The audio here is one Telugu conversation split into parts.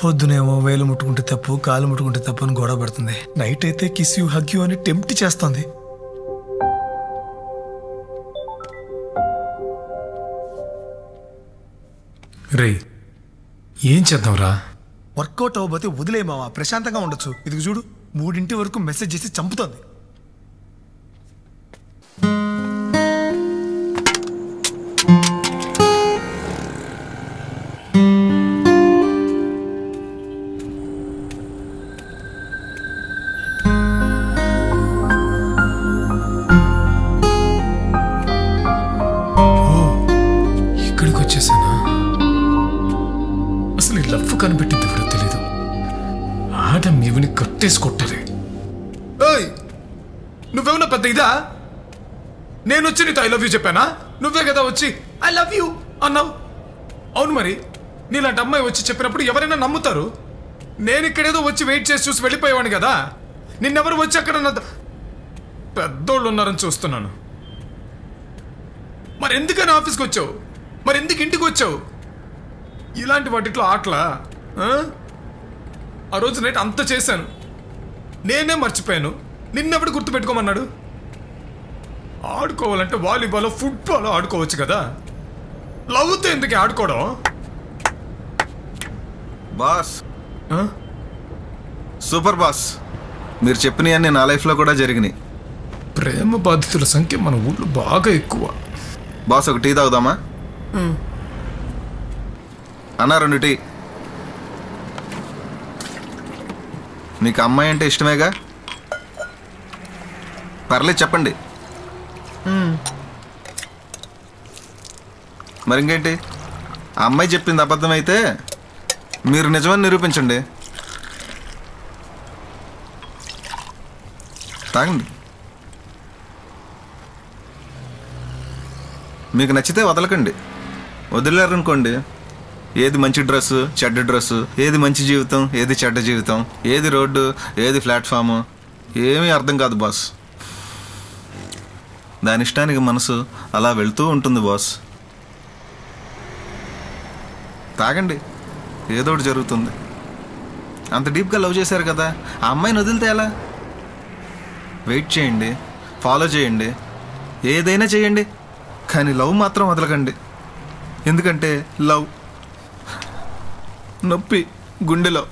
పొద్దునేమో వేలు ముట్టుకుంటే తప్పు కాలు ముట్టుకుంటే తప్పు అని గొడవ పడుతుంది నైట్ అయితే కిస్ యూ హగ్ యూ అని టెంప్ట్ చేస్తుంది రే ఏం చేద్దాంరా వర్కౌట్ అవ్వబోతే వదిలేమావా ప్రశాంతంగా ఉండొచ్చు ఇది చూడు మూడింటి వరకు మెసేజ్ చేసి చంపుతోంది ఇక్కడికి వచ్చేసానా అసలు ఈ లవ్ కనిపెట్టింది ఎవరో తెలీదు ఆడ మీవిని కట్టేసి కొట్టాలి ఏయ్ నువ్వేమన్నా పెద్ద ఇదా నేను వచ్చి నీతో ఐ లవ్ యూ చెప్పానా నువ్వే కదా వచ్చి ఐ లవ్ యూ అన్నావు అవును మరి నీలాంటి అమ్మాయి వచ్చి చెప్పినప్పుడు ఎవరైనా నమ్ముతారు నేను ఇక్కడేదో వచ్చి వెయిట్ చేసి చూసి వెళ్ళిపోయేవాడిని కదా నిన్నెవరు వచ్చి అక్కడ నా ద- పెద్దోళ్ళు ఉన్నారని చూస్తున్నాను మరి ఎందుకని ఆఫీస్కి వచ్చావు మరి ఎందుకు ఇంటికి వచ్చావు ఇలాంటి వాటిట్లో ఆటలా ఆ? ఆ రోజు నైట్ అంత చేశాను నేనే మర్చిపోయాను నిన్నెప్పుడు గుర్తుపెట్టుకోమన్నాడు ఆడుకోవాలంటే వాలీబాల్ ఫుట్బాల్ ఆడుకోవచ్చు కదా లవ్తో ఎందుకు ఆడుకోవడం బాస్ ఆ? సూపర్ బాస్ మీరు చెప్పినవన్నీ నా లైఫ్లో కూడా జరిగినాయి ప్రేమ బాధితుల సంఖ్య మన ఊళ్ళో బాగా ఎక్కువ బాస్ ఒక టీ తాగుదామా అన్నా రెండు టీ మీకు అమ్మాయి అంటే ఇష్టమేగా పర్లేదు చెప్పండి మరి ఇంకేంటి ఆ అమ్మాయి చెప్పింది అబద్ధమైతే మీరు నిజమని నిరూపించండి తాగండి మీకు నచ్చితే వదలకండి వదిలేరనుకోండి ఏది మంచి డ్రెస్సు చెడ్డ డ్రెస్సు ఏది మంచి జీవితం ఏది చెడ్డ జీవితం ఏది రోడ్డు ఏది ప్లాట్ఫాము ఏమీ అర్థం కాదు బాస్ దాని ఇష్టానికి మనసు అలా వెళ్తూ ఉంటుంది బాస్ తాగండి ఏదో ఒకటి జరుగుతుంది అంత డీప్గా లవ్ చేశారు కదా ఆ అమ్మాయిని వదిలితే ఎలా వెయిట్ చేయండి ఫాలో చేయండి ఏదైనా చేయండి కానీ లవ్ మాత్రం వదలకండి ఎందుకంటే లవ్ నొప్పి గుండెలో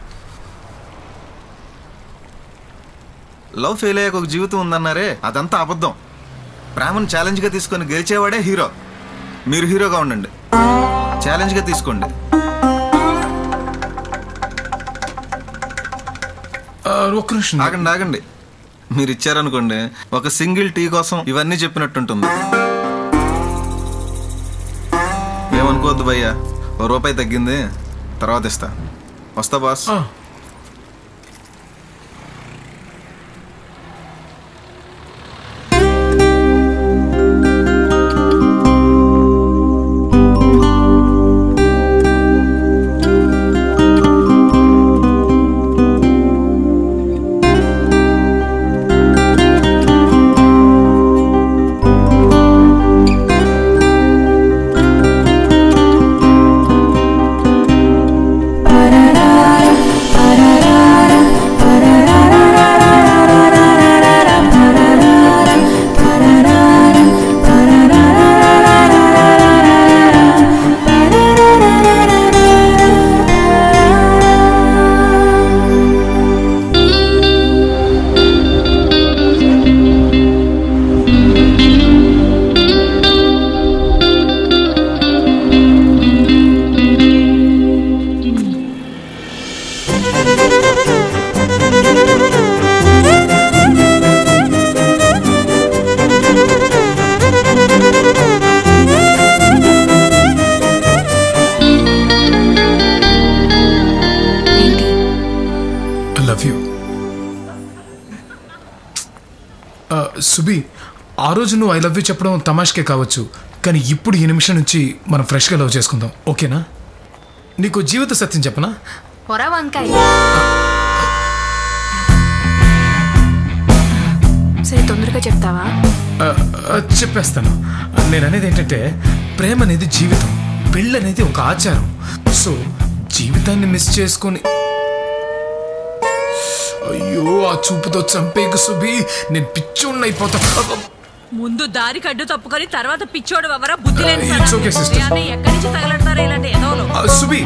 లవ్ ఫెయిల్ అయ్యాక ఒక జీవితం ఉందన్నారే అదంతా అబద్ధం ప్రేమను ఛాలెంజ్గా తీసుకొని గెలిచేవాడే హీరో మీరు హీరోగా ఉండండి ఛాలెంజ్గా తీసుకోండి ఆ, ఒక్క నిమిషం ఆగండి ఆగండి మీరు ఇచ్చారనుకోండి ఒక సింగిల్ టీ కోసం ఇవన్నీ చెప్పినట్టుంటుంది ఏమనుకోవద్దు భయ్యా ఓ రూపాయి తగ్గింది తర్వాత ఇస్తా వస్తా బాస్ ఆ, ఐ లవ్ యూ సుబి ఆ రోజు నువ్వు ఐ లవ్ యూ చెప్పడం తమాష్కే కావచ్చు కానీ ఇప్పుడు ఈ నిమిషం నుంచి మనం ఫ్రెష్గా లవ్ చేసుకుందాం ఓకేనా నీకు జీవిత సత్యం చెప్పనా పొర వంకాయ సరే తొందరగా చెప్తావా ఆ, ఆ, చెప్పేస్తాను నేను అనేది ఏంటంటే ప్రేమ అనేది జీవితం పెళ్ళి అనేది ఒక ఆచారం సో జీవితాన్ని మిస్ చేసుకొని అయ్యో ఆ చూపుతో చంపేకు సుబి నేను పిచ్చోడిని అయిపోతా ముందు దారి కడ్డు తప్పుకొని తర్వాత పిచ్చోడు ఎవరా బుద్ధి లేని It's సన్నాసి. okay, sister. ఉదయాన్నే ఎక్కడి నుంచి తగలడతారు ఇలాంటి ఎదవలు ఆ, సుబి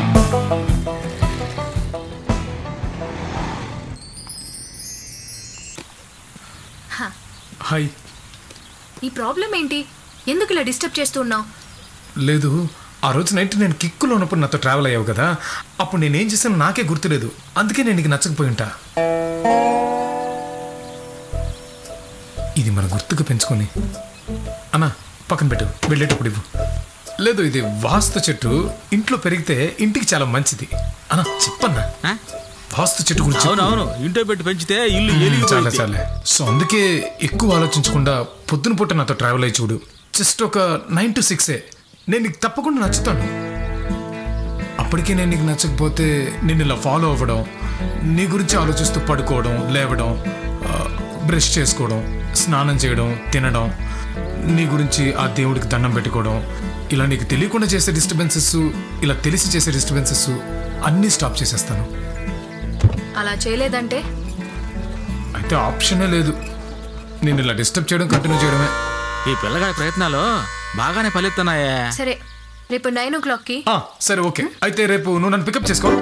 హాయ్ ఈ ప్రాబ్లం ఏంటి ఎందుకు ఇలా డిస్టర్బ్ చేస్తున్నావు లేదు ఆ రోజు నైట్ నేను కిక్కులో ఉన్నప్పుడు నాతో ట్రావెల్ అయ్యావు కదా అప్పుడు నేనేం చేశాను నాకే గుర్తులేదు అందుకే నేను నీకు నచ్చకపోయి ఉంటా ఇది మన గుర్తుగా పెంచుకొని అన్నా పక్కన పెట్టు వెళ్ళేటప్పుడు ఇవ్వు లేదు ఇది వాస్తు చెట్టు ఇంట్లో పెరిగితే ఇంటికి చాలా మంచిది అన్నా చెప్పన్నా ఆ? వాస్తు చెట్టు గురించి చెప్పు. అవునవును ఇంట్లో పెట్టి పెంచితే ఇల్లు చాలే ఎలిగిపోయింది చాలే సో అందుకే ఎక్కువ ఆలోచించకుండా పొద్దున పూట నాతో ట్రావెల్ అయ్యి చూడు జస్ట్ ఒక నైన్ టు సిక్సే నేను నీకు తప్పకుండా నచ్చుతాను అప్పటికే నేను నీకు నచ్చకపోతే నేను ఇలా ఫాలో అవ్వడం నీ గురించి ఆలోచిస్తూ పడుకోవడం లేవడం బ్రష్ చేసుకోవడం స్నానం చేయడం తినడం నీ గురించి ఆ దేవుడికి దండం పెట్టుకోవడం ఇలా నీకు తెలియకుండా చేసే డిస్టర్బెన్సెస్ ఇలా తెలిసి చేసే డిస్టర్బెన్సెస్ అన్నీ స్టాప్ చేసేస్తాను అలా చేయలేదంటే అయితే ఆప్షనే లేదు నేను ఇలా డిస్టర్బ్ చేయడం కంటిన్యూ చేయడమే ఈ పిల్లగాడి ప్రయత్నాలు బాగానే ఫలిస్తున్నాయే సరే రేపు నైన్ ఓ క్లాక్కి ఆ, సరే ఓకే అయితే రేపు నువ్వు నన్ను పికప్ చేసుకో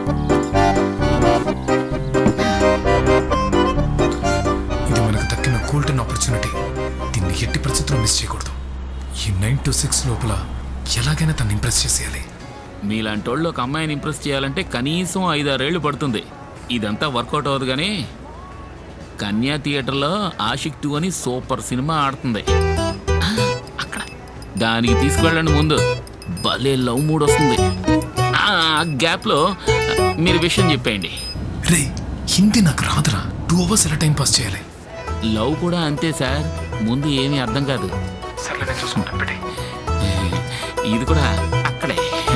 ఇది మనకు దక్కిన గోల్డెన్ ఆపర్చునిటీ దీన్ని ఎట్టి పరిస్థితుల్లో మిస్ చేయకూడదు ఈ నైన్ టు సిక్స్ లోపల ఎలాగైనా తను ఇంప్రెస్ చేసేయాలి మీలాంటోళ్ళు ఒక అమ్మాయిని ఇంప్రెస్ చేయాలంటే కనీసం ఐదారేళ్లు పడుతుంది ఇదంతా వర్కౌట్ అవ్వదు కానీ కన్యా థియేటర్లో ఆషిక్ టూ అని సూపర్ సినిమా ఆడుతుంది ఆ, అక్కడ దానికి తీసుకెళ్ళండి ముందు భలే లవ్ మూడ్ వస్తుంది ఆ గ్యాప్లో మీరు విషయం చెప్పేయండి రే హిందీ నాకు రాదురా టూ అవర్స్ ఎలా టైం పాస్ చేయాలి లవ్ కూడా అంతే సార్ ముందు ఏమీ అర్థం కాదు సర్లే నేను చూసుకుంటాను పెట్టి ఇది కూడా అక్కడే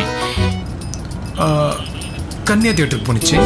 కన్యా థియేటర్ పోనిచ్చే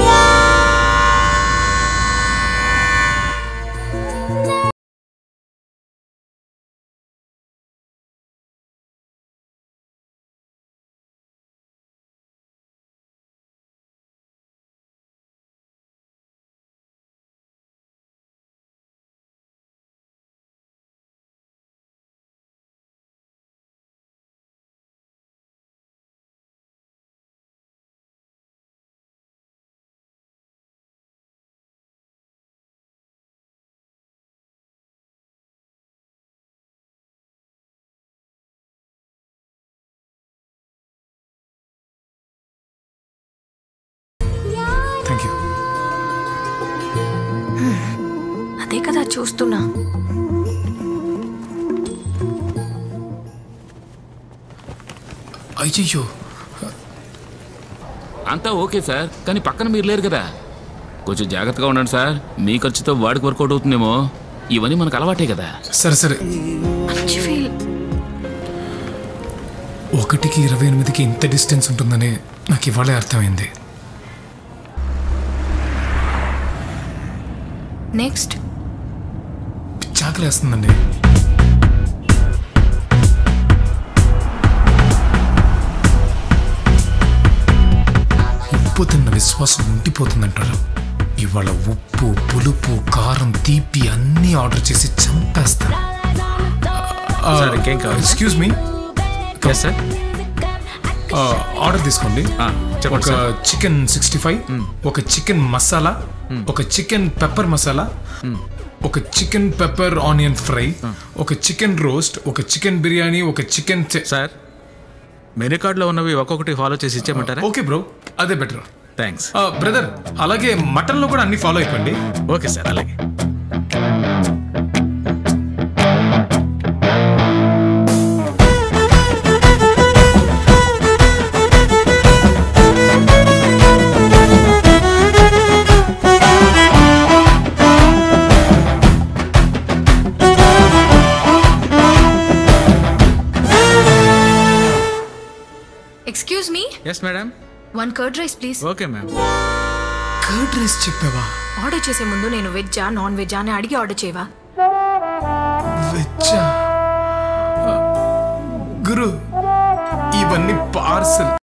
థ్యాంక్ యూ అదే కదా చూస్తున్నా అయ్యయ్యో అంతా ఓకే సార్ కానీ పక్కన మీరు లేరు కదా కొంచెం జాగ్రత్తగా ఉండండి సార్ మీ ఖర్చుతో వాడికి వర్కౌట్ అవుతుందేమో ఇవన్నీ మనకు అలవాటే కదా సరే సరే మంచి ఫీల్ ఒకటికి ఇరవై ఎనిమిదికి ఇంత డిస్టెన్స్ ఉంటుందని నాకు ఇవాళే అర్థమైంది నెక్స్ట్ చాకలేస్తుందండి ఉప్పు తిన్న విశ్వాసం ఉండిపోతుందంటారు ఇవాళ ఉప్పు పులుపు కారం తీపి అన్నీ ఆర్డర్ చేసి చంపేస్తాను సార్, ఇంకేం కావాలి? Excuse me yes sir order తీసుకోండి ఆ, చెప్పండి ఒక సార్. చికెన్ సిక్స్టీ ఫైవ్ ఒక చికెన్ మసాలా ఒక చికెన్ పెప్పర్ మసాలా ఒక చికెన్ పెప్పర్ ఆనియన్ ఫ్రై ఒక చికెన్ రోస్ట్ ఒక చికెన్ బిర్యానీ ఒక చికెన్ సార్ మెనూ కార్డులో ఉన్నవి ఒక్కొక్కటి ఫాలో చేసి ఇచ్చేయమంటారా ఓకే బ్రో అదే బెటర్ థ్యాంక్స్ బ్రదర్ అలాగే మటన్ లో కూడా అన్ని ఫాలో అయిపోండి ఓకే సార్ అలాగే excuse me yes madam one curd rice please okay ma'am curd rice చెప్పావా ఆర్డర్ చేసే ముందు నేను వెజ్జా నాన్ వెజ్జా అని అడిగి ఆర్డర్ చేయవా వెచ్చా గురు ఇవన్నీ పార్సల్